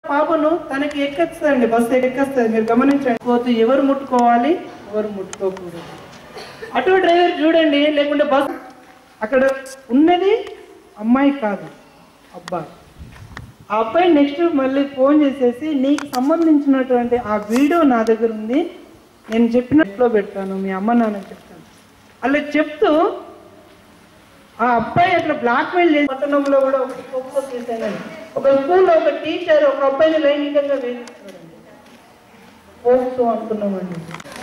పాపను తనకి ఎక్కేస్తుందండి బస్సు ఎక్కేస్తుంది మీరు గమనించండి పోతూ ఎవరు ముట్టుకోవాలి ఎవరు ముట్టుకోకూడదు ఆటో డ్రైవర్ చూడండి లేకుంటే బస్ అక్కడ ఉన్నది అమ్మాయి కాదు అబ్బాయి ఆ అబ్బాయి నెక్స్ట్ మళ్ళీ ఫోన్ చేసేసి నీకు సంబంధించినటువంటి ఆ వీడియో నా దగ్గర ఉంది నేను చెప్పినట్లో పెడతాను మీ అమ్మ నాన్నకి చెప్తాను అలా చెప్తూ ఆ అబ్బాయి అట్లా బ్లాక్ మెయిల్ చేసి పట్టణంలో కూడా ఒకటి ఫోకో చేశానండి ఒక స్కూల్లో ఒక టీచర్ ఒక అబ్బాయిని లైంగికంగా వేధిస్తున్నారండి ఫోక్సో అంటున్నామండి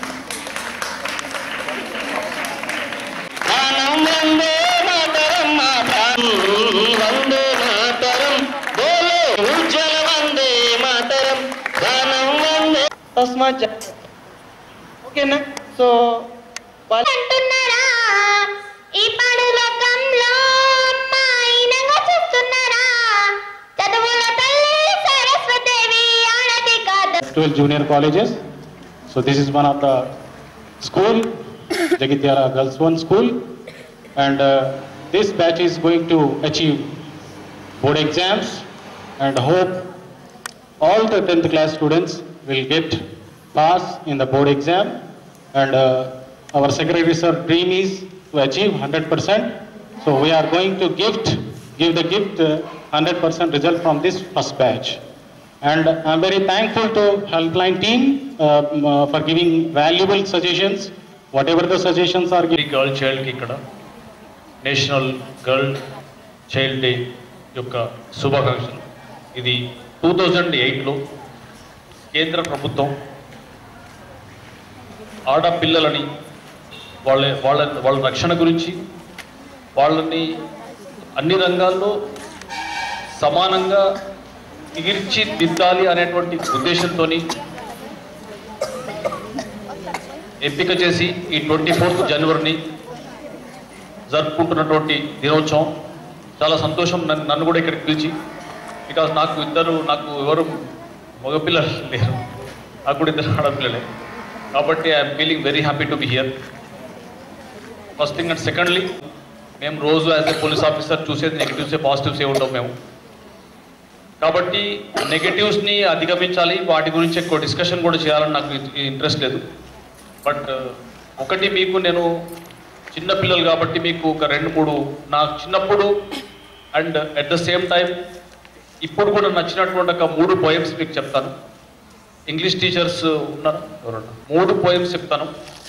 గానం వందే మాతరం మా ప్రాణం వందే మాతరం బోలో ఉజ్జల వందే మాతరం గానం వందే తస్మాత్ జా- ఓకేనా సో వాళ్ళ అంటున్నారా ఈ పాడు లోకంలో అమ్మాయినంగా చూస్తున్నారా చదువుల తల్లి సరస్వదేవి ఆడది కాదు 12 junior colleges. So this is one of the school, Jagityara Girls One School, and uh, this batch is going to achieve board exams, and hope all the 10th class students will get pass in the board exam, and uh, our secretary sir dream is to achieve 100%. So we are going to gift, give the gift uh, 100% result from this first batch. And I'm very thankful to Helpline team uh, m- uh, for giving valuable suggestions. Whatever the suggestions are given. ఈ girl చైల్డ్కి ఇక్కడ national girl child day యొక్క శుభాకాంక్షలు ఇది two thousand ఎయిట్లో కేంద్ర ప్రభుత్వం ఆడపిల్లలని వాళ్ళ వాళ్ళ వాళ్ళ రక్షణ గురించి వాళ్ళని అన్ని రంగాల్లో సమానంగా తీర్చిదిద్దాలి అనేటువంటి ఉద్దేశంతో ఎంపిక చేసి ఈ ట్వంటీ ఫోర్త్ జనవరిని జరుపుకుంటున్నటువంటి దినోత్సవం చాలా సంతోషం నన్ను నన్ను కూడా ఇక్కడికి పిలిచి బికాస్ నాకు ఇద్దరు నాకు ఎవరు మగపిల్లలు లేరు నాకు కూడా ఇద్దరు ఆడపిల్లలే కాబట్టి I'm feeling very happy to be here first thing and secondly మేము రోజు యాజ్ ఎ పోలీస్ ఆఫీసర్ చూసేది నెగిటివ్సే పాజిటివ్స్ ఏ ఉండవు మేము కాబట్టి నెగటివ్స్ని అధిగమించాలి వాటి గురించి ఎక్కువ డిస్కషన్ కూడా చేయాలని నాకు ఇంట్రెస్ట్ లేదు బట్ ఒకటి మీకు నేను చిన్న పిల్లలు కాబట్టి మీకు ఒక రెండు మూడు నా చిన్నప్పుడు and at the same time ఇప్పుడు కూడా నచ్చినటువంటి ఒక మూడు పోయమ్స్ మీకు చెప్తాను ఇంగ్లీష్ టీచర్స్ ఉన్నారు ఎవరన్నా మూడు పోయమ్స్ చెప్తాను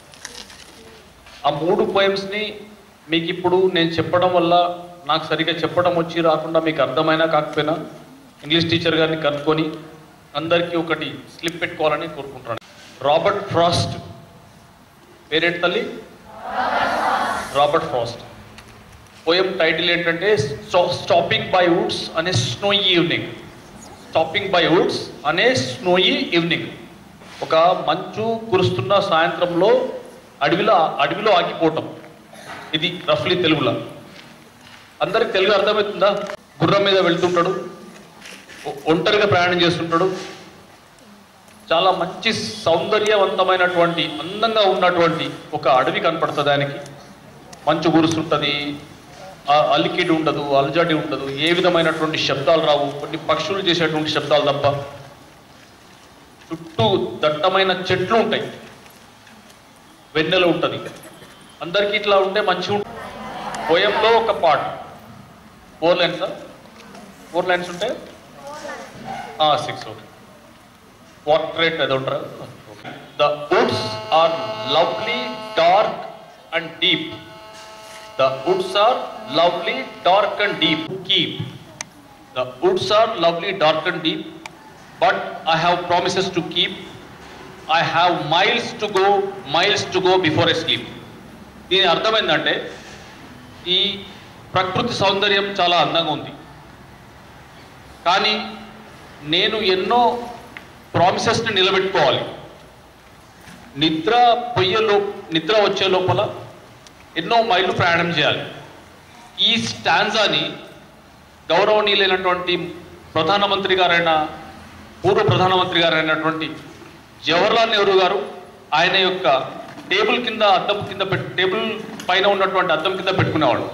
ఆ మూడు పోయమ్స్ని మీకు ఇప్పుడు నేను చెప్పడం వల్ల నాకు సరిగ్గా చెప్పడం వచ్చి రాకుండా మీకు అర్థమైనా కాకపోయినా ఇంగ్లీష్ టీచర్ గారిని కనుక్కొని అందరికీ ఒకటి స్లిప్ పెట్టుకోవాలని కోరుకుంటున్నాను రాబర్ట్ ఫ్రాస్ట్ పేరేంటి తల్లి రాబర్ట్ ఫ్రాస్ట్ పోయం టైటిల్ ఏంటంటే స్టాపింగ్ బై వుడ్స్ అనే స్నోయి ఈవినింగ్ స్టాపింగ్ బై వుడ్స్ అనే స్నోయి ఈవినింగ్ ఒక మంచు కురుస్తున్న సాయంత్రంలో అడవిలో అడవిలో ఆగిపోవటం ఇది రఫ్లీ తెలుగులో అందరికి తెలుగు అర్థమవుతుందా గుర్రం మీద వెళ్తుంటాడు ఒ- ఒంటరిగా ప్రయాణం చేస్తుంటాడు చాలా మంచి సౌందర్యవంతమైనటువంటి అందంగా ఉన్నటువంటి ఒక అడవి కనపడుతుంది ఆయనకి మంచు కురుస్తుంటుంది ఆ- అలికిడి ఉండదు అలజడి ఉండదు ఏ విధమైనటువంటి శబ్దాలు రావు కొన్ని పక్షులు చేసేటువంటి శబ్దాలు తప్ప చుట్టూ దట్టమైన చెట్లు ఉంటాయి వెన్నెల ఉంటుంది అందరికీ ఇట్లా ఉంటే మంచిగా ఉంటుంది పోయంలో ఒక పాట ఫోర్ లైన్స్ ఫోర్ లైన్స్ ఉంటే సిక్స్ ఓకే portrait అది ఉంటారు the woods are lovely dark and deep the woods are lovely dark and deep keep the woods are lovely dark and deep but I have promises to keep I have miles to go miles to go before a sleep దీని అర్థమైందంటే ఈ ప్రకృతి సౌందర్యం చాలా అందంగా ఉంది కానీ నేను ఎన్నో ప్రామిసెస్ని నిలబెట్టుకోవాలి నిద్ర పొయ్యే లో నిద్ర వచ్చే లోపల ఎన్నో మైళ్ళు ప్రయాణం చేయాలి ఈ స్టాన్జాని గౌరవనీయులైనటువంటి ప్రధానమంత్రి గారైన పూర్వ ప్రధానమంత్రి గారైనటువంటి జవహర్లాల్ నెహ్రూ గారు ఆయన యొక్క టేబుల్ కింద అద్దం కింద పెట్టు టేబుల్ పైన ఉన్నటువంటి అద్దం కింద పెట్టుకునేవాడు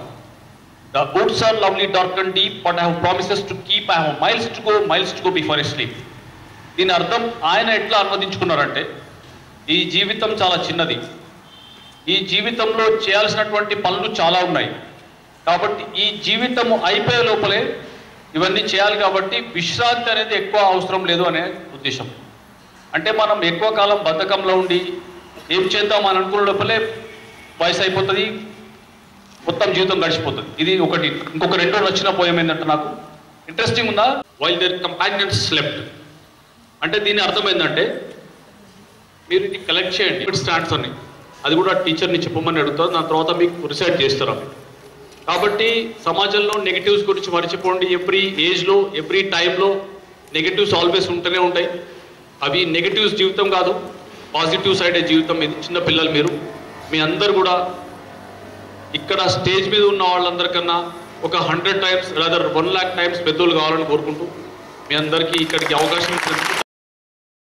the woods are lovely dark and deep but I have promises to keep I have miles to go miles to go before a sleep దీని అర్థం ఆయన ఎట్లా అనువదించుకున్నారంటే ఈ జీవితం చాలా చిన్నది ఈ జీవితంలో చేయాల్సినటువంటి పనులు చాలా ఉన్నాయి కాబట్టి ఈ జీవితం అయిపోయే లోపలే ఇవన్నీ చేయాలి కాబట్టి విశ్రాంతి అనేది ఎక్కువ అవసరం లేదు అనే ఉద్దేశం అంటే మనం ఎక్కువ కాలం బద్ధకంలో ఉండి ఏం చేద్దాం అని అనుకున్న లోపలే వయసు అయిపోతుంది మొత్తం జీవితం గడిచిపోతుంది ఇది ఒకటి ఇంకొక రెండో నచ్చిన పోయం ఏంటంటే నాకు ఇంట్రెస్టింగ్ ఉందా వైల్ దర్ కంపానియన్స్ స్లెప్ట్ అంటే దీని అర్థం ఏంటంటే మీరు ఇది కలెక్ట్ చేయండి ఇప్పుడు స్టాండ్స్ అని అది కూడా టీచర్ని చెప్పమని అడుగుతారు దాని తర్వాత మీకు రిసైడ్ చేస్తారు అవి కాబట్టి సమాజంలో నెగిటివ్స్ గురించి మర్చిపోండి ఎవ్రీ ఏజ్లో ఎవ్రీ టైంలో నెగిటివ్స్ ఆల్వేస్ ఉంటూనే ఉంటాయి అవి నెగిటివ్స్ జీవితం కాదు పాజిటివ్ సైడే జీవితం ఇది చిన్న పిల్లలు మీరు మీ అందరు కూడా ఇక్కడ స్టేజ్ మీద ఉన్న వాళ్ళందరికన్నా ఒక హండ్రెడ్ టైమ్స్ లేదా వన్ ల్యాక్ టైమ్స్ పెద్దోళ్ళు కావాలని కోరుకుంటూ మీ అందరికీ ఇక్కడికి అవకాశం ఇచ్చినందుకు